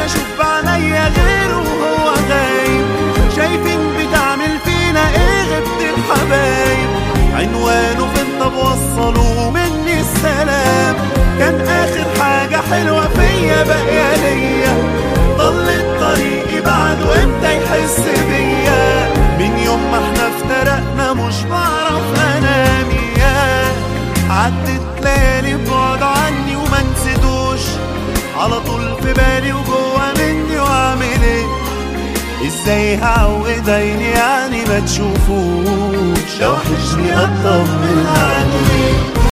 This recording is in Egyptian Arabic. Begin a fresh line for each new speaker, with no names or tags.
اشوف بعينيا غيره وهو غايب شايفين بتعمل فينا ايه غبت الحبايب عنوانه فين طب وصلوا مني السلام كان اخر حاجة حلوة فيا باقية ليا ضلت طريقي بعد وامتى يحس بيا من يوم ما احنا افترقنا مش بعرف انام ياه عدت ليالي بعد عني وما نسيتوش على طول في بالي وجوه مني واعمل ايه ازاي هعود عيني يعني ما تشوفوش لو وحشني اطمن عليه